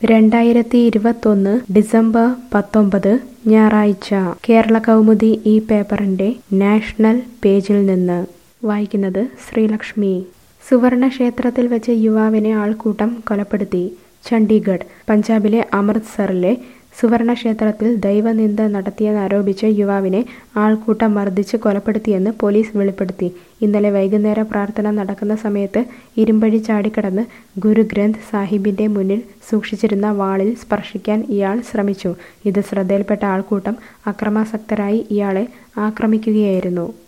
രണ്ടായിരത്തി ഇരുപത്തൊന്ന് ഡിസംബർ പത്തൊമ്പത് ഞായറാഴ്ച കേരള കൗമുദി ഈ പേപ്പറിന്റെ നാഷണൽ പേജിൽ നിന്ന് വായിക്കുന്നത് ശ്രീലക്ഷ്മി സുവർണ ക്ഷേത്രത്തിൽ വെച്ച് യുവാവിനെ ആൾക്കൂട്ടം കൊലപ്പെടുത്തി ചണ്ഡീഗഡ് പഞ്ചാബിലെ അമൃത്സറിലെ സുവർണ ക്ഷേത്രത്തിൽ ദൈവനിന്ദ നടത്തിയെന്നാരോപിച്ച് യുവാവിനെ ആൾക്കൂട്ടം മർദ്ദിച്ച് കൊലപ്പെടുത്തിയെന്ന് പോലീസ് വെളിപ്പെടുത്തി ഇന്നലെ വൈകുന്നേരം പ്രാർത്ഥന നടക്കുന്ന സമയത്ത് ഇരുമ്പഴി ചാടിക്കടന്ന് ഗുരുഗ്രന്ഥ് സാഹിബിന്റെ മുന്നിൽ സൂക്ഷിച്ചിരുന്ന വാളിൽ സ്പർശിക്കാൻ ഇയാൾ ശ്രമിച്ചു ഇത് ശ്രദ്ധയിൽപ്പെട്ട ആൾക്കൂട്ടം അക്രമാസക്തരായി ഇയാളെ ആക്രമിക്കുകയായിരുന്നു